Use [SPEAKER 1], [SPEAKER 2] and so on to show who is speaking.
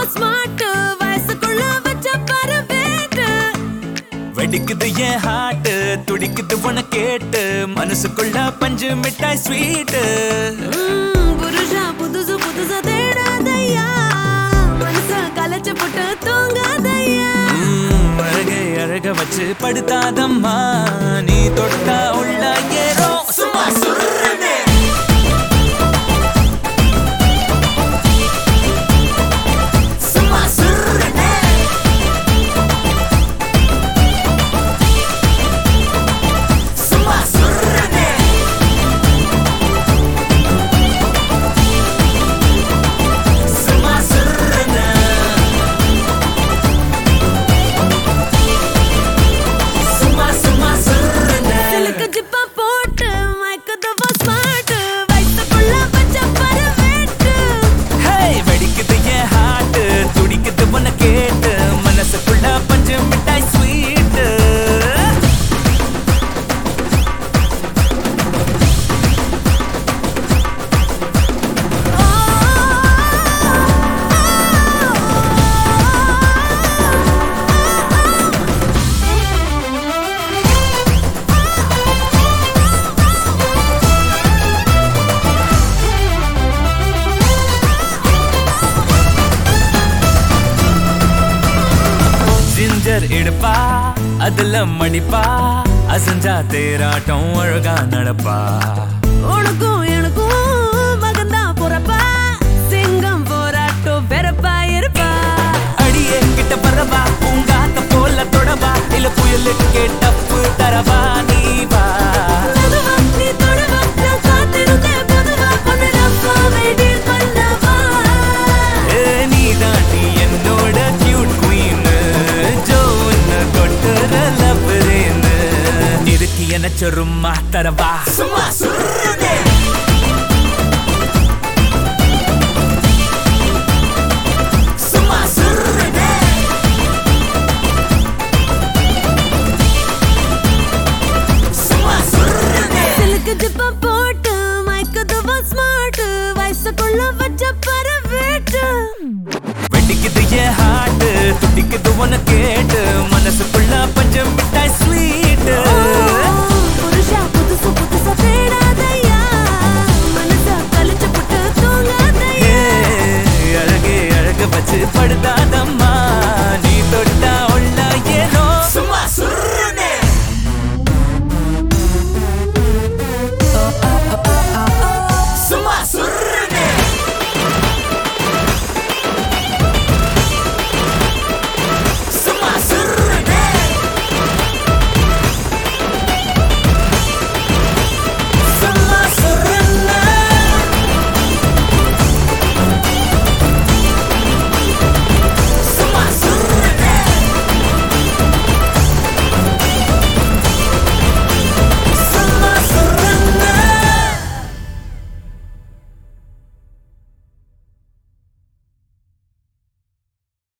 [SPEAKER 1] Smart வயசுக்குள்ள வச்ச பாரு வேட்டு
[SPEAKER 2] வெடிக்குது என் ஹார்ட் துடிக்குது உன கேட்டு மனசுக்குள்ள பஞ்சு மிட்டாய் ஸ்வீட்டு
[SPEAKER 1] ம், புருஷா புதுசு புதுசா தேடாதையா மனச கலைச்சு போட்டு தூங்காதையா
[SPEAKER 2] அழகை அழக வச்சு படுத்தாதம்மா நீ தொட்டா உள்ள ஏறும் சும்மா சுடுறனே சும்மா சுடுறனே சும்மா சுடுறனே சும்மா சுடுறனே சும்மா சும்மா சுடுறனே
[SPEAKER 1] சிலுக்கு ஜிப்பா போட்டு மயக்குதவா ஸ்மார்ட் வயசுக்குள்ள வச்ச பாரு வேட்டு
[SPEAKER 2] ஹே வெடிக்குது என் ஹார்ட் துடிக்குது உன கேட்டு மனசுக்குள்ள பஞ்சு மிட்டாய் ஸ்வீட் ஜிஞ்சர் இடுப்பா அதுல மடிப்பா அசஞ்சா தேராட்டம் அழகா நடப்பா
[SPEAKER 1] உனக்கும் எனக்கும் மகந்தா பொறப்பா சிங்கம் போராட்டம் வெறப்பா இருப்பா
[SPEAKER 2] அடியே கிட்ட பரவா பூங்காத்த போல தொடவா இல்ல புயலுக்கு டப்பு தரவா நீ வா
[SPEAKER 1] மெதுவா நீ தொடுவா நான் காத்திருந்தேன் பொதுவா பொண்ணு டப்பா வெயிட் பண்ணவா
[SPEAKER 2] ஏ, நீதான் நீ என்னோட cute queen. ஜோன்னு கொட்டுற loverன்னு. இதுக்கு என்ன சொருமா தரவா சும்மா சுடுறதே சும்மா சுடுறதே சும்மா சுடுறதே
[SPEAKER 1] சிலுக்கு ஜிப்பா போட்டு மயக்குதவா ஸ்மார்ட் வயசுக்குள்ள வச்ச பாரு வேட்டு
[SPEAKER 2] வெடிக்குது என் ஹார்ட் துடிக்குது உன கேட்டு மனசுக்குள்ள பஞ்சம் மிட்டாய் ஸ்வீட்
[SPEAKER 1] புருஷா புதுசு புதுசா தேடாதையா மனச கழிச்சு போட்டு தூங்காதையா
[SPEAKER 2] அழகே அழக வச்சு படுத்து